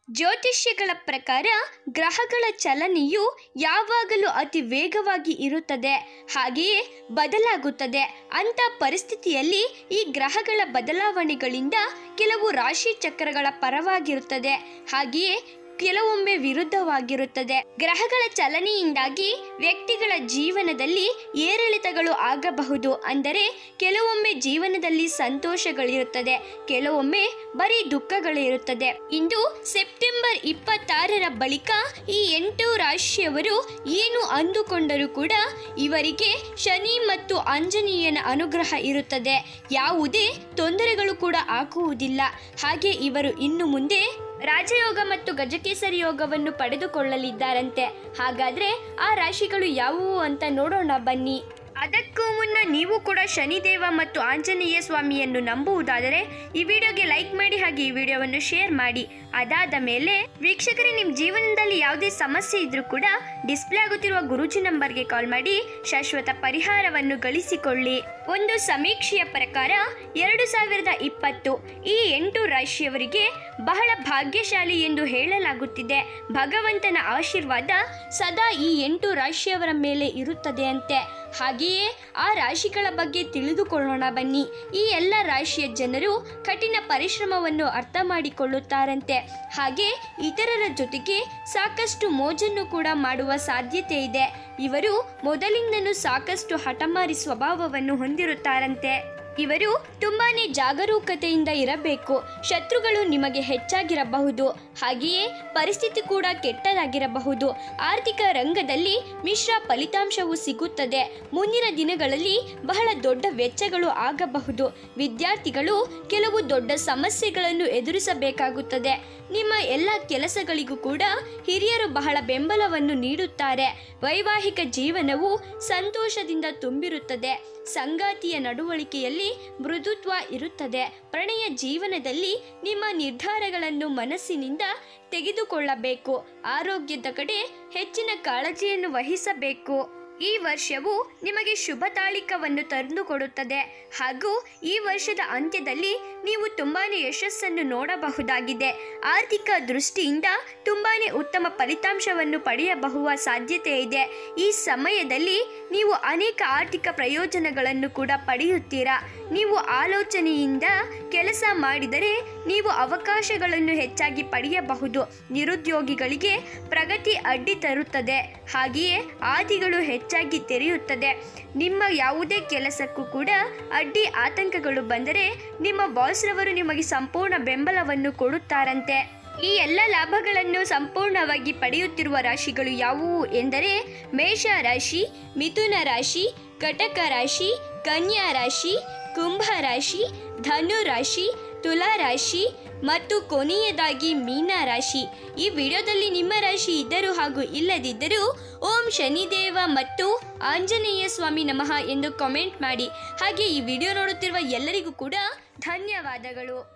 ಜ್ಯೋತಿಷ್ಯಗಳ ಪ್ರಕಾರ ಗ್ರಹಗಳ ಚಲನೆಯು ಯಾವಾಗಲೂ ಅತಿ ವೇಗವಾಗಿ ಇರುತ್ತದೆ ಹಾಗೆಯೇ ಬದಲಾಗುತ್ತದೆ ಅಂಥ ಪರಿಸ್ಥಿತಿಯಲ್ಲಿ ಈ ಗ್ರಹಗಳ ಬದಲಾವಣೆಗಳಿಂದ ಕೆಲವು ರಾಶಿ ಚಕ್ರಗಳ ಪರವಾಗಿರುತ್ತದೆ ಹಾಗೆಯೇ ಕೆಲವೊಮ್ಮೆ ವಿರುದ್ಧವಾಗಿರುತ್ತದೆ ಗ್ರಹಗಳ ಚಲನೆಯಿಂದಾಗಿ ವ್ಯಕ್ತಿಗಳ ಜೀವನದಲ್ಲಿ ಏರಿಳಿತಗಳು ಆಗಬಹುದು ಅಂದರೆ ಕೆಲವೊಮ್ಮೆ ಜೀವನದಲ್ಲಿ ಸಂತೋಷಗಳಿರುತ್ತದೆ ಕೆಲವೊಮ್ಮೆ ಬರೀ ದುಃಖಗಳಿರುತ್ತದೆ ಇಂದು ಸೆಪ್ಟೆಂಬರ್ ಇಪ್ಪತ್ತಾರರ ಬಳಿಕ ಈ ಎಂಟು ರಾಶಿಯವರು ಏನು ಅಂದುಕೊಂಡರೂ ಕೂಡ ಇವರಿಗೆ ಶನಿ ಮತ್ತು ಆಂಜನೇಯನ ಅನುಗ್ರಹ ಇರುತ್ತದೆ ಯಾವುದೇ ತೊಂದರೆಗಳು ಕೂಡ ಆಗುವುದಿಲ್ಲ ಹಾಗೆ ಇವರು ಇನ್ನು ಮುಂದೆ ರಾಜಯೋಗ ಮತ್ತು ಗಜಕೇಸರಿ ಯೋಗವನ್ನು ಪಡೆದುಕೊಳ್ಳಲಿದ್ದಾರಂತೆ ಹಾಗಾದ್ರೆ ಆ ರಾಶಿಗಳು ಯಾವುವು ಅಂತ ನೋಡೋಣ ಬನ್ನಿ ಅದಕ್ಕೂ ಮುನ್ನ ನೀವು ಕೂಡ ಶನಿದೇವ ಮತ್ತು ಆಂಜನೇಯ ಸ್ವಾಮಿಯನ್ನು ನಂಬುವುದಾದರೆ ಈ ವಿಡಿಯೋಗೆ ಲೈಕ್ ಮಾಡಿ ಹಾಗೆ ಈ ವಿಡಿಯೋವನ್ನು ಶೇರ್ ಮಾಡಿ ಅದಾದ ಮೇಲೆ ವೀಕ್ಷಕರೇ ನಿಮ್ಮ ಜೀವನದಲ್ಲಿ ಯಾವುದೇ ಸಮಸ್ಯೆ ಇದ್ರೂ ಕೂಡ ಡಿಸ್ಪ್ಲೇ ಆಗುತ್ತಿರುವ ಗುರುಜಿ ನಂಬರ್ಗೆ ಕಾಲ್ ಮಾಡಿ ಶಾಶ್ವತ ಪರಿಹಾರವನ್ನು ಗಳಿಸಿಕೊಳ್ಳಿ ಒಂದು ಸಮೀಕ್ಷೆಯ ಪ್ರಕಾರ ಎರಡು ಸಾವಿರದ ಇಪ್ಪತ್ತು ಈ ಎಂಟು ರಾಶಿಯವರಿಗೆ ಬಹಳ ಭಾಗ್ಯಶಾಲಿ ಎಂದು ಹೇಳಲಾಗುತ್ತಿದೆ ಭಗವಂತನ ಆಶೀರ್ವಾದ ಸದಾ ಈ ಎಂಟು ರಾಶಿಯವರ ಮೇಲೆ ಇರುತ್ತದೆ ಅಂತೆ ಹಾಗೆಯೇ ಆ ರಾಶಿಗಳ ಬಗ್ಗೆ ತಿಳಿದುಕೊಳ್ಳೋಣ ಬನ್ನಿ ಈ ಎಲ್ಲ ರಾಶಿಯ ಜನರು ಕಠಿಣ ಪರಿಶ್ರಮವನ್ನು ಅರ್ಥ ಮಾಡಿಕೊಳ್ಳುತ್ತಾರಂತೆ ಹಾಗೆ ಇತರರ ಜೊತೆಗೆ ಸಾಕಷ್ಟು ಮೋಜನ್ನು ಕೂಡ ಮಾಡುವ ಸಾಧ್ಯತೆ ಇದೆ ಇವರು ಮೊದಲಿಂದನೂ ಸಾಕಷ್ಟು ಹಠಮಾರಿ ಸ್ವಭಾವವನ್ನು ಹೊಂದಿರುತ್ತಾರಂತೆ ಇವರು ತುಂಬಾನೇ ಜಾಗರೂಕತೆಯಿಂದ ಇರಬೇಕು ಶತ್ರುಗಳು ನಿಮಗೆ ಹೆಚ್ಚಾಗಿರಬಹುದು ಹಾಗೆಯೇ ಪರಿಸ್ಥಿತಿ ಕೂಡ ಕೆಟ್ಟದಾಗಿರಬಹುದು ಆರ್ಥಿಕ ರಂಗದಲ್ಲಿ ಮಿಶ್ರ ಫಲಿತಾಂಶವು ಸಿಗುತ್ತದೆ ಮುಂದಿನ ದಿನಗಳಲ್ಲಿ ಬಹಳ ದೊಡ್ಡ ವೆಚ್ಚಗಳು ಆಗಬಹುದು ವಿದ್ಯಾರ್ಥಿಗಳು ಕೆಲವು ದೊಡ್ಡ ಸಮಸ್ಯೆಗಳನ್ನು ಎದುರಿಸಬೇಕಾಗುತ್ತದೆ ನಿಮ್ಮ ಎಲ್ಲ ಕೆಲಸಗಳಿಗೂ ಕೂಡ ಹಿರಿಯರು ಬಹಳ ಬೆಂಬಲವನ್ನು ನೀಡುತ್ತಾರೆ ವೈವಾಹಿಕ ಜೀವನವು ಸಂತೋಷದಿಂದ ತುಂಬಿರುತ್ತದೆ ಸಂಗಾತಿಯ ನಡವಳಿಕೆಯಲ್ಲಿ ಮೃದುತ್ವ ಇರುತ್ತದೆ ಪ್ರಣಯ ಜೀವನದಲ್ಲಿ ನಿಮ್ಮ ನಿರ್ಧಾರಗಳನ್ನು ಮನಸ್ಸಿನಿಂದ ತೆಗೆದುಕೊಳ್ಳಬೇಕು ಆರೋಗ್ಯದ ಕಡೆ ಹೆಚ್ಚಿನ ಕಾಳಜಿಯನ್ನು ವಹಿಸಬೇಕು ಈ ವರ್ಷವು ನಿಮಗೆ ಶುಭ ತಾಳಿಕವನ್ನು ತಂದುಕೊಡುತ್ತದೆ ಹಾಗೂ ಈ ವರ್ಷದ ಅಂತ್ಯದಲ್ಲಿ ನೀವು ತುಂಬಾನೇ ಯಶಸ್ಸನ್ನು ನೋಡಬಹುದಾಗಿದೆ ಆರ್ಥಿಕ ದೃಷ್ಟಿಯಿಂದ ತುಂಬಾನೇ ಉತ್ತಮ ಫಲಿತಾಂಶವನ್ನು ಪಡೆಯಬಹುವ ಸಾಧ್ಯತೆ ಇದೆ ಈ ಸಮಯದಲ್ಲಿ ನೀವು ಅನೇಕ ಆರ್ಥಿಕ ಪ್ರಯೋಜನಗಳನ್ನು ಕೂಡ ಪಡೆಯುತ್ತೀರಾ ನೀವು ಆಲೋಚನೆಯಿಂದ ಕೆಲಸ ಮಾಡಿದರೆ ನೀವು ಅವಕಾಶಗಳನ್ನು ಹೆಚ್ಚಾಗಿ ಪಡೆಯಬಹುದು ನಿರುದ್ಯೋಗಿಗಳಿಗೆ ಪ್ರಗತಿ ಅಡ್ಡಿ ತರುತ್ತದೆ ಹಾಗೆಯೇ ಆದಿಗಳು ಹೆಚ್ಚಾಗಿ ತೆರೆಯುತ್ತದೆ ನಿಮ್ಮ ಯಾವುದೇ ಕೆಲಸಕ್ಕೂ ಕೂಡ ಅಡ್ಡಿ ಆತಂಕಗಳು ಬಂದರೆ ನಿಮ್ಮ ಬಾಸ್ರವರು ನಿಮಗೆ ಸಂಪೂರ್ಣ ಬೆಂಬಲವನ್ನು ಕೊಡುತ್ತಾರಂತೆ ಈ ಎಲ್ಲ ಲಾಭಗಳನ್ನು ಸಂಪೂರ್ಣವಾಗಿ ಪಡೆಯುತ್ತಿರುವ ರಾಶಿಗಳು ಯಾವುವು ಎಂದರೆ ಮೇಷ ರಾಶಿ ಮಿಥುನ ರಾಶಿ ಕಟಕ ರಾಶಿ ಕನ್ಯಾ ರಾಶಿ ಕುಂಭ ರಾಶಿ ಧನು ರಾಶಿ ತುಲಾ ರಾಶಿ ಮತ್ತು ಕೊನೆಯದಾಗಿ ಮೀನ ರಾಶಿ ಈ ವಿಡಿಯೋದಲ್ಲಿ ನಿಮ್ಮ ರಾಶಿ ಇದ್ದರೂ ಹಾಗೂ ಇಲ್ಲದಿದ್ದರೂ ಓಂ ಶನಿದೇವ ಮತ್ತು ಆಂಜನೇಯ ಸ್ವಾಮಿ ನಮಃ ಎಂದು ಕಾಮೆಂಟ್ ಮಾಡಿ ಹಾಗೆ ಈ ವಿಡಿಯೋ ನೋಡುತ್ತಿರುವ ಎಲ್ಲರಿಗೂ ಕೂಡ ಧನ್ಯವಾದಗಳು